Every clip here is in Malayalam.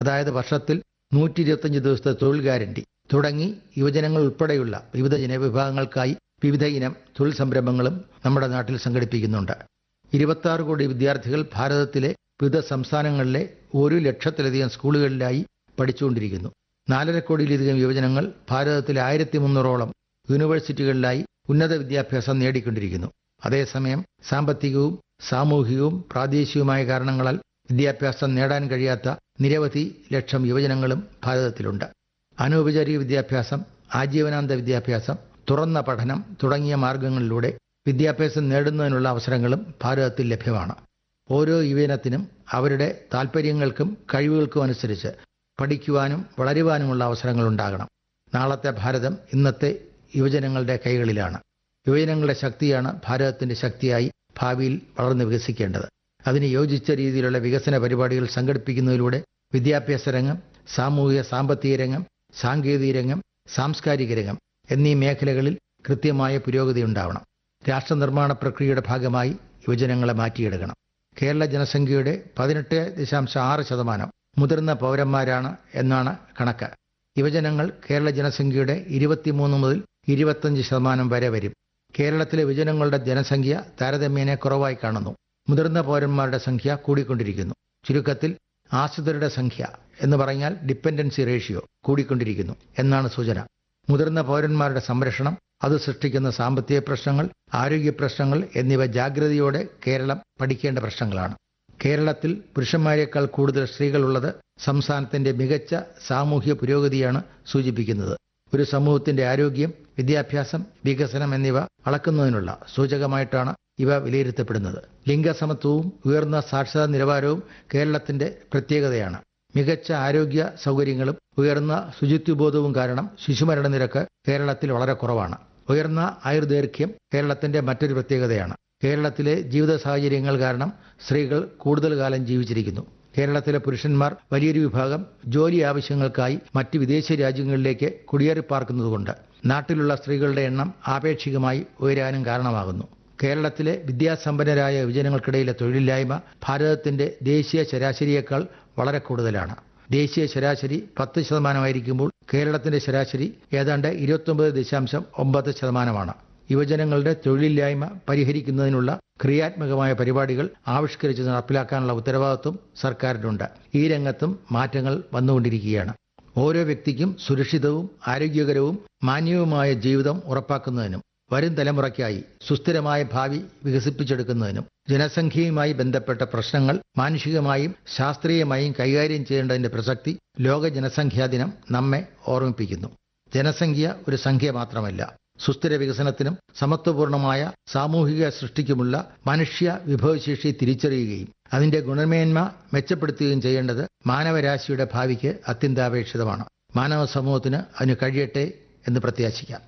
അതായത് വർഷത്തിൽ നൂറ്റി ഇരുപത്തഞ്ച് ദിവസത്തെ തൊഴിൽ ഗ്യാരണ്ടി തുടങ്ങി യുവജനങ്ങൾ ഉൾപ്പെടെയുള്ള വിവിധ ജനവിഭാഗങ്ങൾക്കായി വിവിധ ഇനം തൊഴിൽ സംരംഭങ്ങളും നമ്മുടെ നാട്ടിൽ സംഘടിപ്പിക്കുന്നുണ്ട് ഇരുപത്തി കോടി വിദ്യാർത്ഥികൾ ഭാരതത്തിലെ വിവിധ സംസ്ഥാനങ്ങളിലെ ഒരു ലക്ഷത്തിലധികം സ്കൂളുകളിലായി പഠിച്ചുകൊണ്ടിരിക്കുന്നു നാലര കോടിയിലധികം യുവജനങ്ങൾ ഭാരതത്തിലെ ആയിരത്തി മുന്നൂറോളം യൂണിവേഴ്സിറ്റികളിലായി ഉന്നത വിദ്യാഭ്യാസം നേടിക്കൊണ്ടിരിക്കുന്നു അതേസമയം സാമ്പത്തികവും സാമൂഹികവും പ്രാദേശികവുമായ കാരണങ്ങളാൽ വിദ്യാഭ്യാസം നേടാൻ കഴിയാത്ത നിരവധി ലക്ഷം യുവജനങ്ങളും ഭാരതത്തിലുണ്ട് അനൗപചാരിക വിദ്യാഭ്യാസം ആജീവനാന്ത വിദ്യാഭ്യാസം തുറന്ന പഠനം തുടങ്ങിയ മാർഗങ്ങളിലൂടെ വിദ്യാഭ്യാസം നേടുന്നതിനുള്ള അവസരങ്ങളും ഭാരതത്തിൽ ലഭ്യമാണ് ഓരോ യുവജനത്തിനും അവരുടെ താൽപ്പര്യങ്ങൾക്കും കഴിവുകൾക്കും അനുസരിച്ച് പഠിക്കുവാനും വളരുവാനുമുള്ള അവസരങ്ങൾ ഉണ്ടാകണം നാളത്തെ ഭാരതം ഇന്നത്തെ യുവജനങ്ങളുടെ കൈകളിലാണ് യുവജനങ്ങളുടെ ശക്തിയാണ് ഭാരതത്തിന്റെ ശക്തിയായി ഭാവിയിൽ വളർന്ന് വികസിക്കേണ്ടത് അതിന് യോജിച്ച രീതിയിലുള്ള വികസന പരിപാടികൾ സംഘടിപ്പിക്കുന്നതിലൂടെ വിദ്യാഭ്യാസ രംഗം സാമൂഹിക സാമ്പത്തിക രംഗം സാങ്കേതിക രംഗം സാംസ്കാരിക രംഗം എന്നീ മേഖലകളിൽ കൃത്യമായ പുരോഗതി ഉണ്ടാവണം രാഷ്ട്ര നിർമ്മാണ പ്രക്രിയയുടെ ഭാഗമായി യുവജനങ്ങളെ മാറ്റിയെടുക്കണം കേരള ജനസംഖ്യയുടെ പതിനെട്ട് ദശാംശം ആറ് ശതമാനം മുതിർന്ന പൗരന്മാരാണ് എന്നാണ് കണക്ക് യുവജനങ്ങൾ കേരള ജനസംഖ്യയുടെ ഇരുപത്തിമൂന്ന് മുതൽ ഇരുപത്തഞ്ച് ശതമാനം വരെ വരും കേരളത്തിലെ യുവജനങ്ങളുടെ ജനസംഖ്യ താരതമ്യേന കുറവായി കാണുന്നു മുതിർന്ന പൗരന്മാരുടെ സംഖ്യ കൂടിക്കൊണ്ടിരിക്കുന്നു ചുരുക്കത്തിൽ ആശ്രിതരുടെ സംഖ്യ എന്ന് പറഞ്ഞാൽ ഡിപ്പെൻഡൻസി റേഷ്യോ കൂടിക്കൊണ്ടിരിക്കുന്നു എന്നാണ് സൂചന മുതിർന്ന പൗരന്മാരുടെ സംരക്ഷണം അത് സൃഷ്ടിക്കുന്ന സാമ്പത്തിക പ്രശ്നങ്ങൾ ആരോഗ്യ പ്രശ്നങ്ങൾ എന്നിവ ജാഗ്രതയോടെ കേരളം പഠിക്കേണ്ട പ്രശ്നങ്ങളാണ് കേരളത്തിൽ പുരുഷന്മാരെക്കാൾ കൂടുതൽ സ്ത്രീകളുള്ളത് സംസ്ഥാനത്തിന്റെ മികച്ച സാമൂഹ്യ പുരോഗതിയാണ് സൂചിപ്പിക്കുന്നത് ഒരു സമൂഹത്തിന്റെ ആരോഗ്യം വിദ്യാഭ്യാസം വികസനം എന്നിവ അളക്കുന്നതിനുള്ള സൂചകമായിട്ടാണ് ഇവ വിലയിരുത്തപ്പെടുന്നത് ലിംഗസമത്വവും ഉയർന്ന സാക്ഷരതാ നിലവാരവും കേരളത്തിന്റെ പ്രത്യേകതയാണ് മികച്ച ആരോഗ്യ സൗകര്യങ്ങളും ഉയർന്ന ശുചിത്വബോധവും കാരണം ശിശുമരണ നിരക്ക് കേരളത്തിൽ വളരെ കുറവാണ് ഉയർന്ന ആയുർദൈർഘ്യം കേരളത്തിന്റെ മറ്റൊരു പ്രത്യേകതയാണ് കേരളത്തിലെ ജീവിത സാഹചര്യങ്ങൾ കാരണം സ്ത്രീകൾ കൂടുതൽ കാലം ജീവിച്ചിരിക്കുന്നു കേരളത്തിലെ പുരുഷന്മാർ വലിയൊരു വിഭാഗം ജോലി ആവശ്യങ്ങൾക്കായി മറ്റ് വിദേശ രാജ്യങ്ങളിലേക്ക് കുടിയേറി പാർക്കുന്നതുകൊണ്ട് നാട്ടിലുള്ള സ്ത്രീകളുടെ എണ്ണം ആപേക്ഷികമായി ഉയരാനും കാരണമാകുന്നു കേരളത്തിലെ വിദ്യാസമ്പന്നരായ യുവജനങ്ങൾക്കിടയിലെ തൊഴിലില്ലായ്മ ഭാരതത്തിന്റെ ദേശീയ ശരാശരിയേക്കാൾ വളരെ കൂടുതലാണ് ദേശീയ ശരാശരി പത്ത് ശതമാനമായിരിക്കുമ്പോൾ കേരളത്തിന്റെ ശരാശരി ഏതാണ്ട് ഇരുപത്തൊമ്പത് ദശാംശം ഒമ്പത് ശതമാനമാണ് യുവജനങ്ങളുടെ തൊഴിലില്ലായ്മ പരിഹരിക്കുന്നതിനുള്ള ക്രിയാത്മകമായ പരിപാടികൾ ആവിഷ്കരിച്ച് നടപ്പിലാക്കാനുള്ള ഉത്തരവാദിത്വം സർക്കാരിനുണ്ട് ഈ രംഗത്തും മാറ്റങ്ങൾ വന്നുകൊണ്ടിരിക്കുകയാണ് ഓരോ വ്യക്തിക്കും സുരക്ഷിതവും ആരോഗ്യകരവും മാന്യവുമായ ജീവിതം ഉറപ്പാക്കുന്നതിനും വരും തലമുറയ്ക്കായി സുസ്ഥിരമായ ഭാവി വികസിപ്പിച്ചെടുക്കുന്നതിനും ജനസംഖ്യയുമായി ബന്ധപ്പെട്ട പ്രശ്നങ്ങൾ മാനുഷികമായും ശാസ്ത്രീയമായും കൈകാര്യം ചെയ്യേണ്ടതിന്റെ പ്രസക്തി ലോക ജനസംഖ്യാ ദിനം നമ്മെ ഓർമ്മിപ്പിക്കുന്നു ജനസംഖ്യ ഒരു സംഖ്യ മാത്രമല്ല സുസ്ഥിര വികസനത്തിനും സമത്വപൂർണമായ സാമൂഹിക സൃഷ്ടിക്കുമുള്ള മനുഷ്യ വിഭവശേഷി തിരിച്ചറിയുകയും അതിന്റെ ഗുണമേന്മ മെച്ചപ്പെടുത്തുകയും ചെയ്യേണ്ടത് മാനവരാശിയുടെ ഭാവിക്ക് അത്യന്താപേക്ഷിതമാണ് മാനവ സമൂഹത്തിന് അതിന് കഴിയട്ടെ എന്ന് പ്രത്യാശിക്കാം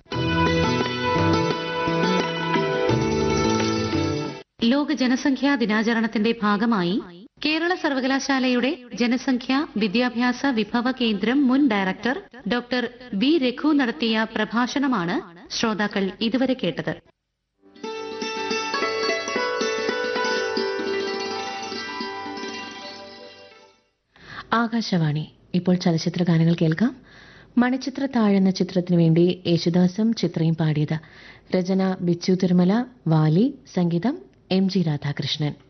ലോക ജനസംഖ്യാ ദിനാചരണത്തിന്റെ ഭാഗമായി കേരള സർവകലാശാലയുടെ ജനസംഖ്യ വിദ്യാഭ്യാസ വിഭവ കേന്ദ്രം മുൻ ഡയറക്ടർ ഡോക്ടർ ബി രഘു നടത്തിയ പ്രഭാഷണമാണ് ശ്രോതാക്കൾ ഇതുവരെ കേട്ടത് ആകാശവാണി ഇപ്പോൾ ചലച്ചിത്ര ഗാനങ്ങൾ കേൾക്കാം മണിച്ചിത്ര താഴെന്ന ചിത്രത്തിനു വേണ്ടി യേശുദാസും ചിത്രയും പാടിയത് രചന ബിച്ചു തിരുമല വാലി സംഗീതം എം ജി രാധാകൃഷ്ണൻ